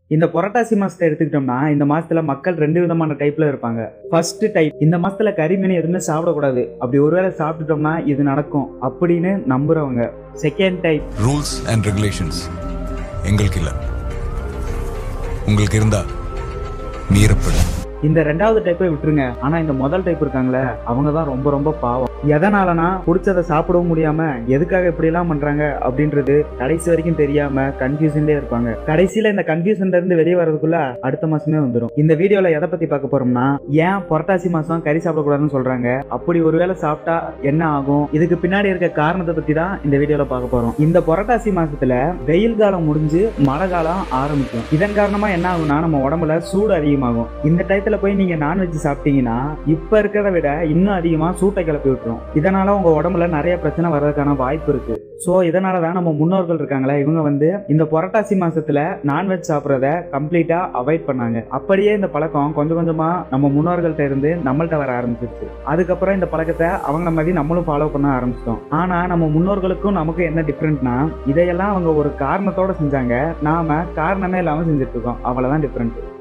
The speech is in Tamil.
இந்த புரட்டாசி மாசத்தை எடுத்துக்கிட்டோம்னா இந்த மாசத்துல மக்கள் ரெண்டு விதமான டைப்ல இருப்பாங்க ஃபர்ஸ்ட் டைப் இந்த மாசத்துல கறிமீன் எதுவுமே சாப்பிடக்கூடாது அப்படி ஒருவேளை சாப்பிட்டுட்டோம்னா இது நடக்கும் அப்படின்னு நம்புறவங்க second type rules and regulations எங்களுக்கு இல்லை உங்களுக்கு இருந்தா மீறப்படும் இந்த ரெண்டாவது டைப்பை விட்டுருங்க ஆனா இந்த முதல் டைப் இருக்காங்களே அவங்க தான் ரொம்ப ரொம்ப பாவம் எதனாலனா பிடிச்சதை சாப்பிடவும் முடியாம எதுக்காக இப்படி எல்லாம் பண்றாங்க அப்படின்றது கடைசி வரைக்கும் தெரியாம கன்ஃபியூஷன்லயே இருப்பாங்க கடைசியில இந்த கன்ஃபியூஷன்ல இருந்து வெளியே வர்றதுக்குள்ள அடுத்த மாசமே வந்துடும் இந்த வீடியோல எதை பத்தி பார்க்க போறோம்னா ஏன் புரட்டாசி மாசம் கறி சாப்பிடக்கூடாதுன்னு சொல்றாங்க அப்படி ஒருவேளை சாப்பிட்டா என்ன ஆகும் இதுக்கு பின்னாடி இருக்க காரணத்தை பத்தி தான் இந்த வீடியோல பார்க்க போறோம் இந்த புரட்டாசி மாசத்துல வெயில் காலம் முடிஞ்சு மழை காலம் ஆரம்பிக்கும் இதன் காரணமா என்ன ஆகும்னா நம்ம உடம்புல சூடு அதிகமாகும் இந்த டயத்துல போய் நீங்க நான்வெஜ் சாப்பிட்டீங்கன்னா இப்ப இருக்கிறத விட இன்னும் அதிகமா சூட்டை கிளப்பி விட்டுரும் இதனால உங்க உடம்புல நிறைய பிரச்சனை வர்றதுக்கான வாய்ப்பு இருக்கு சோ இதனால தான் நம்ம முன்னோர்கள் இருக்காங்களே இவங்க வந்து இந்த புரட்டாசி மாசத்துல நான்வெஜ் சாப்பிட்றத கம்ப்ளீட்டா அவாய்ட் பண்ணாங்க அப்படியே இந்த பழக்கம் கொஞ்சம் கொஞ்சமா நம்ம முன்னோர்கள்ட்ட இருந்து நம்மள்ட்ட வர ஆரம்பிச்சிருச்சு அதுக்கப்புறம் இந்த பழக்கத்தை அவங்க மாதிரி நம்மளும் ஃபாலோ பண்ண ஆரம்பிச்சிட்டோம் ஆனா நம்ம முன்னோர்களுக்கும் நமக்கு என்ன டிஃப்ரெண்ட்னா இதையெல்லாம் அவங்க ஒரு காரணத்தோட செஞ்சாங்க நாம காரணமே இல்லாம செஞ்சுட்டு இருக்கோம் அவ்வளவுதான் டிஃப்ரெண்ட்